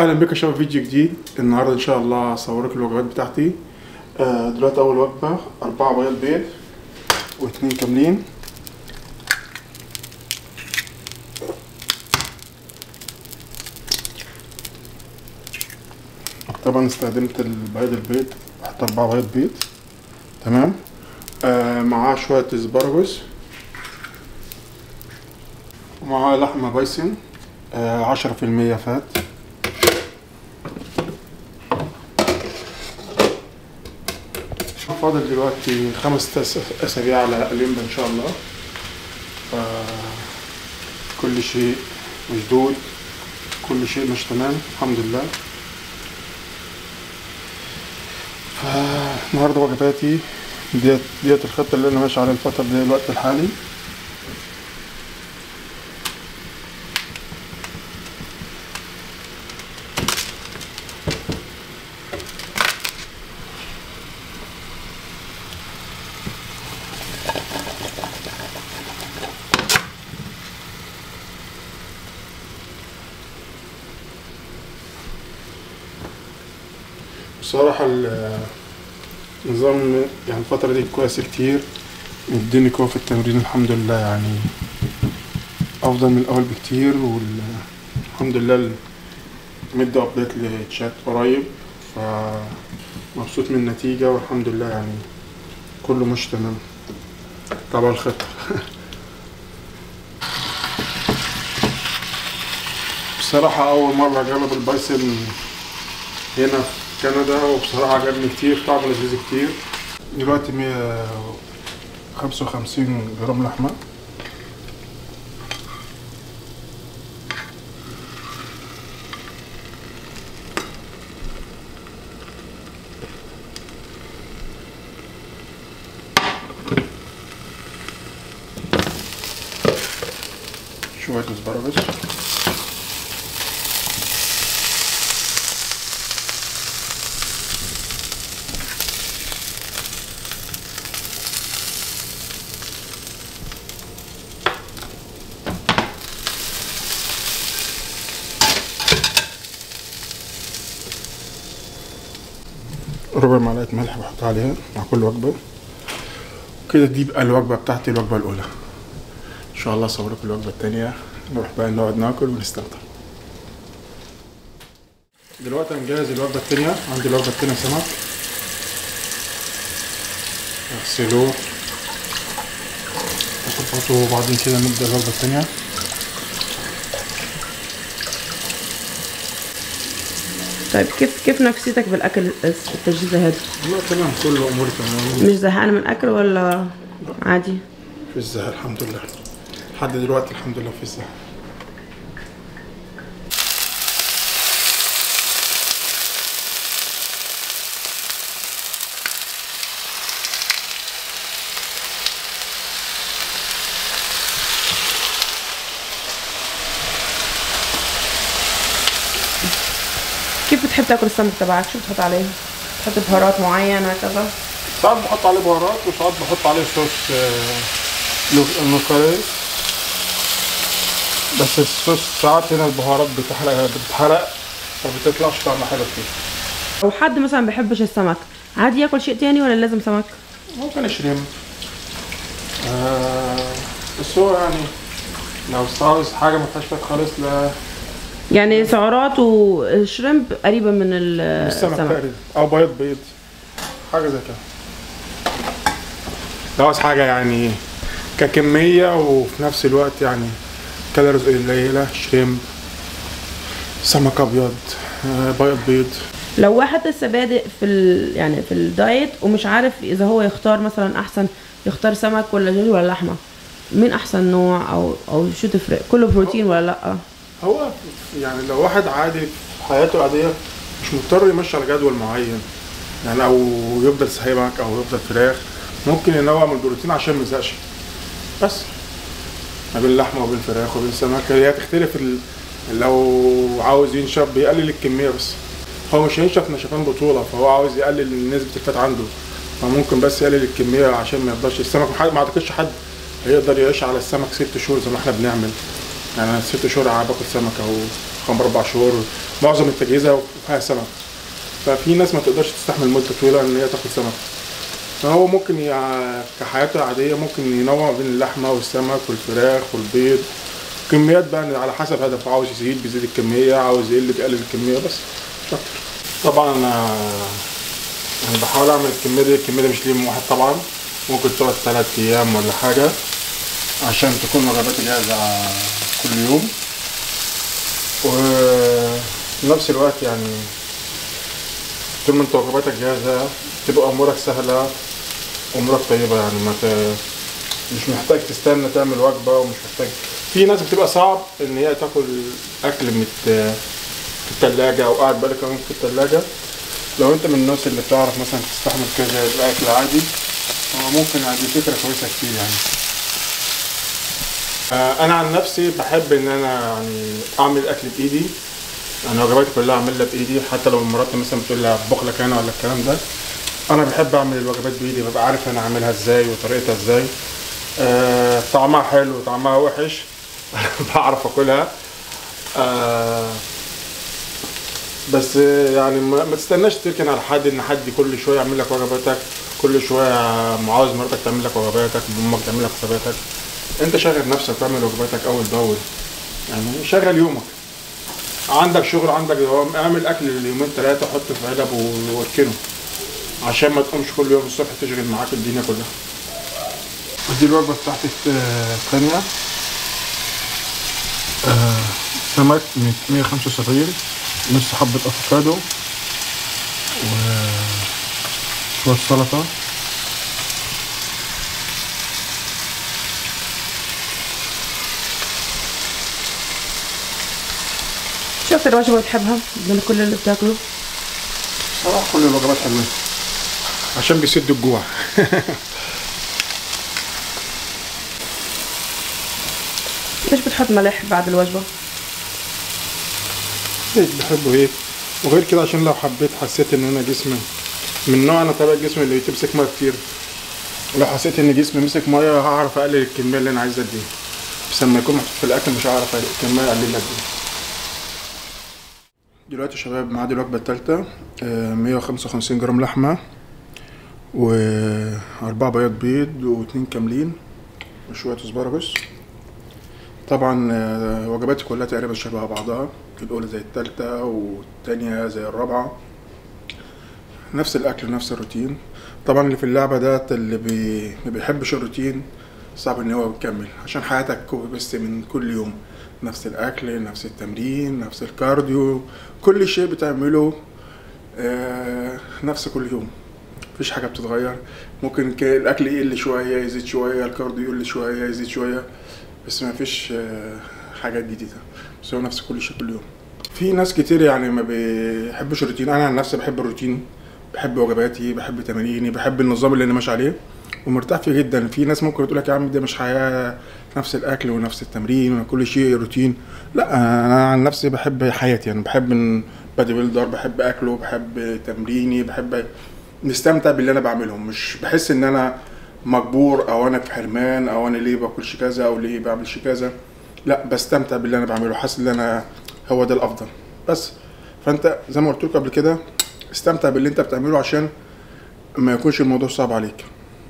اهلا بك يا شباب فيديو جديد النهارده ان شاء الله هصورك الوجبات بتاعتي آه، دلوقتي اول وجبه اربعة بيض بيض واتنين كاملين طبعا استخدمت البيض البيض حتى اربعة بيض بيض تمام آه معاه شوية اسبرجوس ومعاه لحمة بايسن عشرة في المية فات فاضل دلوقتي خمس تس- أسابيع على الإمبا إن شاء الله ف كل شيء مشدود كل شيء مش تمام الحمد لله فالنهاردة وجباتي ديت ديت الخطة اللي أنا ماشي عليها الفترة دي الوقت الحالي بصراحة ال- النظام يعني الفترة دي كويس كتير مديني قوة في التمرين الحمد لله يعني أفضل من الأول بكتير والحمد لله ال- مدي أبديت لتشات قريب فمبسوط من النتيجة والحمد لله يعني كله مش تمام طبعا الخطة بصراحة أول مرة أجرب البايسن هنا في كندا وبصراحة عجبني كتير طعمه لذيذ كتير دلوقتي مية خمسة وخمسين جرام لحمة شوية اسبرجس ربع معلقة ملح بحط عليها مع كل وجبة كده دي بقى الوجبة بتاعتي الوجبة الأولى إن شاء الله أصورك الوجبة التانية نروح بقى نقعد ناكل ونستمتع دلوقتي هنجهز الوجبة التانية عندي الوجبة التانية سمك اغسله اظبطه وبعدين كده نبدأ الوجبة التانية طيب كيف كيف نفسيتك بالاكل التجهيز هذا لا تمام كله أموري تمام مش زهقان من الاكل ولا عادي في الزهق الحمد لله لحد دلوقتي الحمد لله في الزهق كيف بتحب تاكل السمك تبعك شو بتحط عليه بتحط بهارات معينه كذا ساعات بحط عليه بهارات وساعات بحط عليه صوص المكرونة بس الصوص ساعات هنا البهارات بتحرق بتتحرق فبتطلعش طعمها حلو كتير لو حد مثلا بحبش السمك عادي ياكل شيء تاني ولا لازم سمك ممكن اشرم آه بس هو يعني لو عاوز حاجة ما فيهاش فات خالص لا يعني سعرات وشريمب قريبه من ال- السمك السمك تقريبا او بيض بيض حاجه زي كده لو عاوز حاجه يعني ككميه وفي نفس الوقت يعني كالوريز قليله شريمب سمك ابيض آه، بيض بيض لو واحد لسه بادئ في ال... يعني في الدايت ومش عارف اذا هو يختار مثلا احسن يختار سمك ولا دجاج ولا لحمه مين احسن نوع او او شو تفرق كله بروتين ولا لا هو يعني لو واحد عادي في حياته العاديه مش مضطر يمشي على جدول معين يعني او يفضل سمك او يفضل فراخ ممكن ينوع من البروتين عشان ما يزهقش بس ما بين اللحمه وبين الفراخ وبين السمك هي تختلف ال... لو عاوز ينشف بيقلل الكميه بس هو مش هينشف نشفان بطوله فهو عاوز يقلل نسبه الفات عنده فممكن بس يقلل الكميه عشان ما يفضلش السمك ما اعتقدش حد هيقدر يعيش على السمك ست شهور زي ما احنا بنعمل يعني انا ست شهور باكل سمك اهو خمر اربع شهور معظم التجهيزه وفيها سمك ففي ناس ما تقدرش تستحمل مده طويله ان هي تاكل سمك فهو ممكن يع... كحياته العاديه ممكن ينوع بين اللحمه والسمك والفراخ والبيض كميات بقى على حسب هدفه عاوز يزيد بيزيد الكميه عاوز يقل بيقلل الكميه بس مش اكتر طبعا انا يعني بحاول اعمل الكميه دي الكميه دي مش ليوم واحد طبعا ممكن تقعد ثلاث ايام ولا حاجه عشان تكون وجباتي جاهزه كل يوم وفي نفس الوقت يعني طول ما انت وجباتك جاهزه تبقى امورك سهله امورك طيبه يعني ما ت... مش محتاج تستنى تعمل وجبه ومش محتاج في ناس بتبقى صعب ان هي تاكل اكل مت... في التلاجة او قاعد بالك يوم في التلاجة لو انت من الناس اللي بتعرف مثلا تستحمل كذا الاكل عادي هو ممكن دي فكره كويسه كتير يعني آه، انا عن نفسي بحب ان انا يعني اعمل اكل بايدي انا وجباتي كلها اعملها بايدي حتى لو مراتي مثلا بتقول لي اطبخ لك انا ولا الكلام ده انا بحب اعمل الوجبات بايدي ببقى عارف انا اعملها ازاي وطريقتها ازاي آه طعمها حلو وطعمها وحش بعرف اكلها آه بس يعني ما, ما تستناش تركن على حد ان حد كل شويه يعمل لك وجباتك كل شويه عاوز مراتك تعمل لك وجباتك امك تعمل لك وجباتك انت شغل نفسك تعمل وجباتك اول باول يعني شغل يومك عندك شغل عندك دوام اعمل اكل اليومين ثلاثه حطه في علب واركنه عشان ما تقومش كل يوم الصبح تشغل معاك الدنيا كلها ودي الوجبه بتاعتي الثانيه آه سمك من 175 نص حبة افوكادو وشوية سلطة شو اكتر وجبه بتحبها من كل اللي بتاكله صراحة كل الوجبات حلوة عشان بيسدوا الجوع ليش بتحط ملح بعد الوجبه هيك بحبه هيك وغير كده عشان لو حبيت حسيت ان انا جسمي من نوع انا طبيعة جسمي اللي بتمسك ميه كتير لو حسيت ان جسمي مسك ميه هعرف اقلل الكميه اللي انا عايز اديها بس لما يكون محطوط في الاكل مش هعرف الكميه اقللها دي دلوقتي يا شباب معادي الوجبه الثالثه 155 جرام لحمه وأربعة بياض بيض واتنين كاملين وشوية اسبرجس طبعا آه، وجباتي كلها تقريبا شبه بعضها الأولى زي التالتة والتانية زي الرابعة نفس الأكل نفس الروتين طبعا اللي في اللعبة ده اللي بي... ما بيحبش الروتين صعب ان هو يكمل عشان حياتك كوبي بس من كل يوم نفس الاكل نفس التمرين نفس الكارديو كل شيء بتعمله آه نفس كل يوم مفيش حاجه بتتغير ممكن ك- الاكل يقل شويه يزيد شويه الكارديو يقل شويه يزيد شويه بس ما فيش آه حاجه جديده بس هو نفس كل شيء كل يوم في ناس كتير يعني ما بيحبش الروتين انا عن نفسي بحب الروتين بحب وجباتي بحب تماريني بحب النظام اللي انا ماشي عليه ومرتاح فيه جدا في ناس ممكن تقول لك يا عم ده مش حياه نفس الاكل ونفس التمرين وكل شيء روتين لا انا عن نفسي بحب حياتي يعني بحب ان بادي بيلدر بحب اكله بحب تمريني بحب مستمتع باللي انا بعمله مش بحس ان انا مجبور او انا في حرمان او انا ليه باكلش كذا او ليه بعملش كذا لا بستمتع باللي انا بعمله حاسس ان انا هو ده الافضل بس فانت زي ما قلت لكم قبل كده استمتع باللي انت بتعمله عشان ما يكونش الموضوع صعب عليك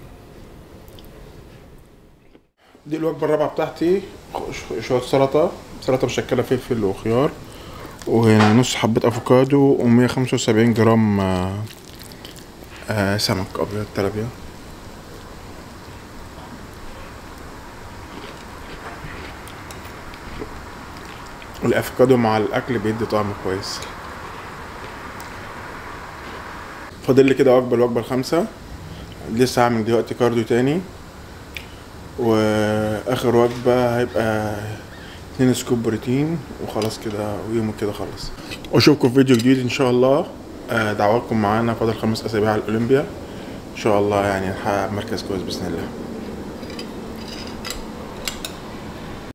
دي الوجبه الرابعه بتاعتي ش- شويه سلطه سلطه مشكله فلفل وخيار ونص حبه افوكادو و175 جرام آه، آه، سمك ابيض تلابيا الافوكادو مع الاكل بيدي طعم كويس فاضل لي كده وجبه الوجبه الخامسه لسه هعمل دلوقتي كارديو تاني واخر وجبه هيبقى اتنين سكوب بروتين وخلاص كده ويومك كده خلص واشوفكم في فيديو جديد ان شاء الله آه، دعواتكم معانا فاضل خمس اسابيع على الاولمبيا ان شاء الله يعني نحقق مركز كويس باذن الله